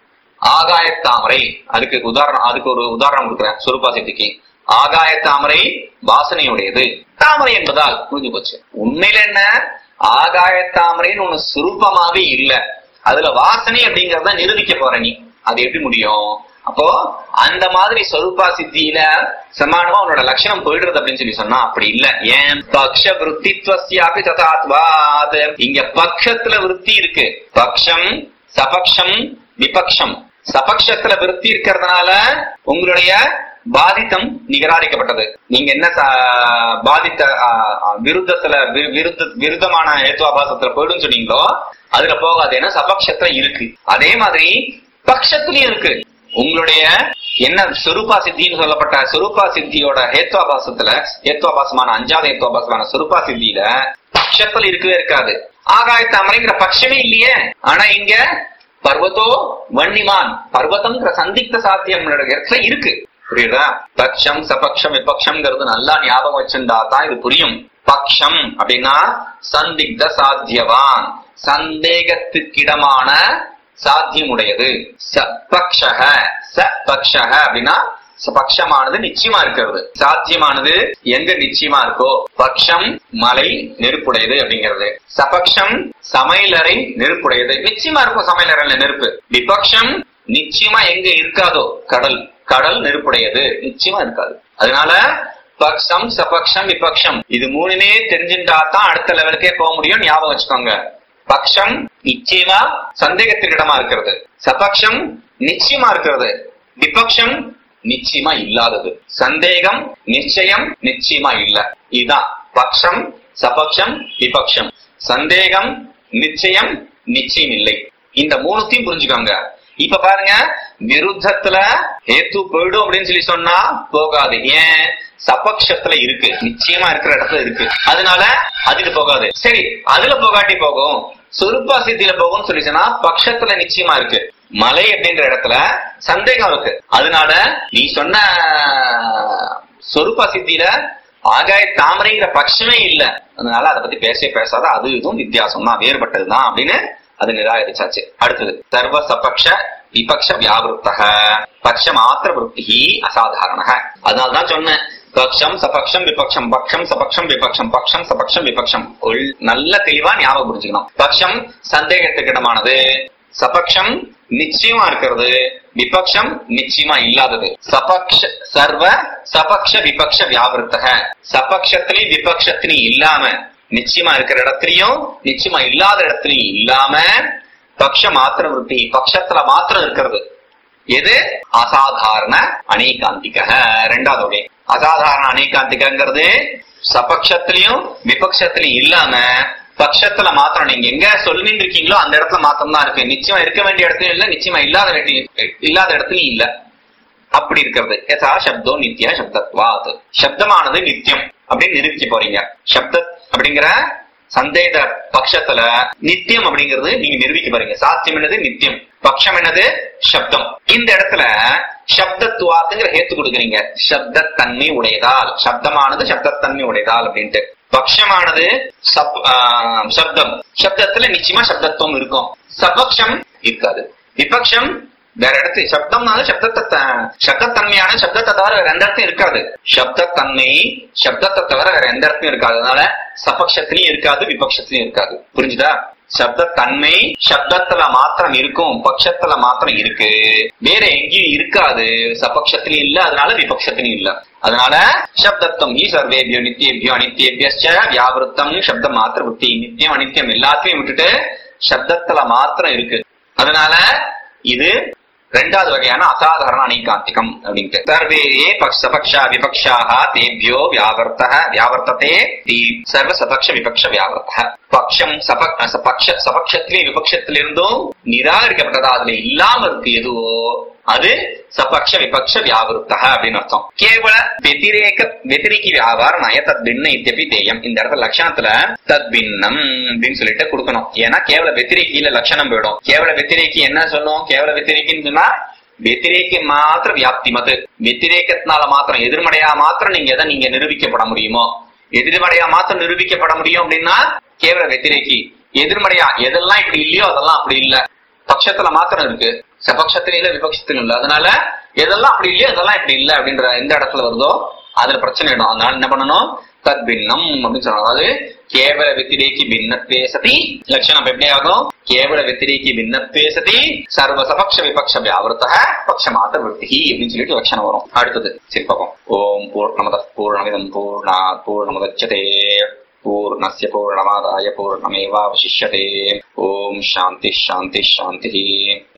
ஆகாய தாமரை அதுக்கு உதாரணம் அதுக்கு ஒரு உதாரணம் கொடுக்குறேன் சொருப்பா சித்திக்கு ஆகாய தாமரை வாசனையுடையது தாமரை என்பதால் புரிஞ்சு போச்சு உண்மையில என்ன ஆகாய தாமரைன்னு ஒண்ணு சுரூபமாவே இல்ல அதுல வாசனை அப்படிங்கறத நிரூபிக்க போற நீ அது எப்படி முடியும் அப்போ அந்த மாதிரி சொரூபா சித்தியில சமானமா உன்னோட லட்சணம் போயிடுறது அப்படின்னு சொல்லி சொன்னா அப்படி இல்ல ஏன் பக்ஷ விற்த்தித்வசியாபி ததாத்வாத் இங்க பக்ஷத்துல விருத்தி இருக்கு பக்ஷம் சபக்ஷம் விபக்ஷம் சபக்ஷத்துல விருத்தி இருக்கிறதுனால உங்களுடைய பாதித்தம் நிகராரிக்கப்பட்டது நீங்க என்ன ச- பாதித்த ஆ, ஆ, விருத்தத்துல வி- விருத்த விருத்தமான ஏத்துவாபாசத்துல போயிடும் சொன்னீங்களோ அதுல போகாது ஏன்னா சபக்ஷத்துல இருக்கு அதே மாதிரி பக்ஷத்துலயும் இருக்கு உங்களுடைய என்ன சொரூபா சித்தின்னு சொல்லப்பட்ட சொரூபா சித்தியோட ஹேத்வாபாசத்துல ஹேத்வாபாசமான அஞ்சாவது ஹேத்வாபாசமான சொரூபா சித்தியில பக்ஷத்துல இருக்கவே இருக்காது ஆகாய தாமரைங்கிற பட்சமே இல்லையே ஆனா இங்க பர்வதோ வன்னிமான் பர்வதம்ங்கிற சந்திக்த சாத்தியம் இடத்துல இருக்கு புரியுதா பக்ஷம் சபக்ஷம் விபக்ஷம்ங்கிறது நல்லா ஞாபகம் வச்சிருந்தா தான் இது புரியும் பக்ஷம் அப்படின்னா சந்திக்த சாத்தியவான் சந்தேகத்துக்கிடமான சாத்தியமுடையது சபக்ஷக சபக்ஷக அப்படின்னா பட்சமானது நிச்சயமா இருக்கிறது சாத்தியமானது எங்க நிச்சயமா இருக்கோ பக்ஷம் மலை நெருப்புடையது அப்படிங்கிறது சபக்ஷம் சமையலறை நெருப்புடையது நிச்சயமா இருக்கும் சமையலறையில நெருப்பு விபக்ஷம் நிச்சயமா எங்க இருக்காதோ கடல் கடல் நெருப்புடையது நிச்சயமா இருக்காது அதனால பக்ஷம் சபக்ஷம் விபக்ஷம் இது மூணுமே தெரிஞ்சுட்டா தான் அடுத்த லெவலுக்கே போக முடியும் ஞாபகம் வச்சுக்கோங்க பக்ஷம் நிச்சயமா சந்தேகத்திற்கு இடமா இருக்கிறது சபக்ஷம் நிச்சயமா இருக்கிறது விபக்ஷம் நிச்சயமா இல்லாதது சந்தேகம் நிச்சயம் நிச்சயமா இல்ல இதுதான் பக்ஷம் சபக்ஷம் விபக்ஷம் சந்தேகம் நிச்சயம் நிச்சயம் இல்லை இந்த மூணுத்தையும் புரிஞ்சுக்கோங்க இப்ப பாருங்க விருத்தத்துல ஹேத்து போயிடும் அப்படின்னு சொல்லி சொன்னா போகாது ஏன் சபக்ஷத்துல இருக்கு நிச்சயமா இருக்கிற இடத்துல இருக்கு அதனால அதுக்கு போகாது சரி அதுல போகாட்டி போகும் சொருப்பா சித்தியில போகும்னு சொல்லி சொன்னா பக்ஷத்துல நிச்சயமா இருக்கு மலை அப்படின்ற இடத்துல சந்தேகம் இருக்கு அதனால நீ சொன்ன சொருப்பா சித்தியில ஆகாய தாமரைங்கிற பட்சமே இல்ல அதனால அதை பத்தி பேசவே பேசாத அது இதுவும் வித்தியாசம் தான் வேறுபட்டதுதான் அப்படின்னு அது நிராகரிச்சாச்சு அடுத்தது சர்வ சபக்ஷ விபக்ஷ வியாவிருத்தக பக்ஷ மாத்திர விருத்தி அசாதாரண அதனாலதான் சொன்னேன் பக்ஷம் சபக்ஷம் விபக்ஷம் பக்ஷம் சபக்ஷம் விபக்ஷம் பக்ஷம் சபக்ஷம் விபக்ஷம் உள்- நல்ல தெளிவா ஞாபகம் புரிஞ்சுக்கணும் பக்ஷம் சந்தேகத்துக்கிடமானது சபக்ஷம் நிச்சயமா இருக்கிறது விபக்ஷம் நிச்சயமா இல்லாதது சபக்ஷ சர்வ சபக்ஷ விபக்ஷ வியாவிருத்தக சபக்ஷத்திலையும் விபக்ஷத்திலையும் இல்லாம நிச்சயமா இருக்கிற இடத்துலயும் நிச்சயமா இல்லாத இடத்துலயும் இல்லாம பக்ஷ மாத்திர விருத்தி பக்ஷத்துல மாத்திரம் இருக்கிறது எது அசாதாரண அநேகாந்திக ரெண்டாவது வகை அசாதாரண அநேகாந்திகங்கிறது சபக்ஷத்திலையும் விபக்ஷத்திலையும் இல்லாம பட்சத்துல மாத்திரம் நீங்க எங்க சொல்லிட்டு இருக்கீங்களோ அந்த இடத்துல மாத்திரம் தான் இருக்கு நிச்சயமா இருக்க வேண்டிய இடத்துலயும் இல்ல நிச்சயமா இல்லாத வேண்டிய இல்லாத இடத்துலயும் இல்ல அப்படி இருக்கிறது யதா சப்தோ நித்திய சப்தத்வாத் சப்தமானது நித்தியம் அப்படின்னு நிரூபிக்க போறீங்க சப்த அப்படிங்கிற சந்தேக பட்சத்துல நித்தியம் அப்படிங்கிறது நீங்க நிரூபிக்க போறீங்க சாத்தியம் என்னது நித்தியம் பட்சம் என்னது சப்தம் இந்த இடத்துல சப்தத்துவாத்துங்கிற ஹேத்து கொடுக்குறீங்க சப்தத்தன்மை உடையதால் சப்தமானது சப்தத்தன்மை உடையதால் அப்படின்ட்டு பக்ஷமானது சப் ஆஹ் சப்தம் சப்தத்துல நிச்சயமா சப்தத்துவம் இருக்கும் சபக்ஷம் இருக்காது விபக்ஷம் வேற இடத்து சப்தம்னால சப்தத்தை த- சப்தத்தன்மையான சப்தத்தை தவிர வேற எந்த இடத்தையும் இருக்காது சப்தத்தன்மை சப்தத்தை தவிர வேற எந்த இடத்தையும் இருக்காது அதனால சபக்ஷத்திலையும் இருக்காது விபக்ஷத்திலையும் இருக்காது புரிஞ்சுதா சப்தத்தன்மை சப்தத்துல மாத்திரம் இருக்கும் பட்சத்துல மாத்திரம் இருக்கு வேற எங்கேயும் இருக்காது சபக்ஷத்திலையும் இல்ல அதனால விபக்ஷத்திலையும் இல்ல அதனால சப்தத்துவம் ஈ சர்வேபியோ நித்தியபியோ அனித்தியபியஸ்ச வியாவிருத்தம் சப்த மாத்திர புத்தி நித்தியம் அனித்தியம் எல்லாத்தையும் விட்டுட்டு சப்தத்துல மாத்திரம் இருக்கு அதனால இது ரெண்டாவது வகையான அசாதாரண அனைகாந்திகம் அப்படின்ட்டு சர்வே பக்ஷ பக்ஷா விபக்ஷாக தேபியோ வியாவர்த்தக வியாவர்த்ததே தி சர்வ சபக்ஷ விபக்ஷ வியாவர்த்தக பக்ஷம் சபக் சபக்ஷ சபக்ஷத்திலே விபக்ஷத்திலிருந்தும் நிராகரிக்கப்பட்டதா அதுல இல்லாம இருக்கு எதுவோ அது சபக்ஷ விபக்ஷ வியாவிருத்தக அப்படின்னு அர்த்தம் கேவல வெதிரேக வெதிரிக்கு வியாபாரம் நய தத் பின்ன இத்தியபி தேயம் இந்த இடத்துல லட்சணத்துல தத் பின்னம் அப்படின்னு சொல்லிட்டு கொடுக்கணும் ஏன்னா கேவல வெத்திரிக்கில லட்சணம் போயிடும் கேவல வெத்திரிக்கு என்ன சொல்லும் கேவல வெத்திரிக்கின்னு சொன்னா வெத்திரேக்கு மாத்திரம் வியாப்தி மது வெத்திரேக்கத்தினால மாத்திரம் எதிர்மறையா மாத்திரம் நீங்க எதை நீங்க நிரூபிக்கப்பட முடியுமோ எதிர்மறையா மாத்திரம் நிரூபிக்கப்பட முடியும் அப்படின்னா கேவல வெத்திரேக்கி எதிர்மறையா எதெல்லாம் இப்படி இல்லையோ அதெல்லாம் அப்படி இல்ல பட்சத்துல மாத்திரம் இருக்கு சபக்ஷத்திலும் இல்ல விபக்ஷத்திலும் இல்ல அதனால எதெல்லாம் அப்படி இல்லையோ அதெல்லாம் இப்படி இல்ல அப்படின்ற எந்த இடத்துல வருதோ அதுல பிரச்சனை இடும் அதனால என்ன பண்ணணும் தத் பின்னம் அப்படின்னு சொல்றாங்க அதாவது கேவல வெத்திரேக்கி பின்னத்வே சதி லட்சணம் அப்ப எப்படி ஆகும் கேவல வெத்திரேக்கி பின்னத்வே சதி சர்வ சபக்ஷ விபக்ஷ வியாவிருத்த பக்ஷமாத்த விருத்தி அப்படின்னு சொல்லிட்டு லட்சணம் வரும் அடுத்தது சரி பார்ப்போம் ஓம் பூர்ணமத பூர்ணமிதம் பூர்ணா பூர்ணமுதச்சதே पूर्णस्य पूर्णमादाय पूर्णमेवावशिष्यते ॐ शान्तिः शान्तिः शान्तिः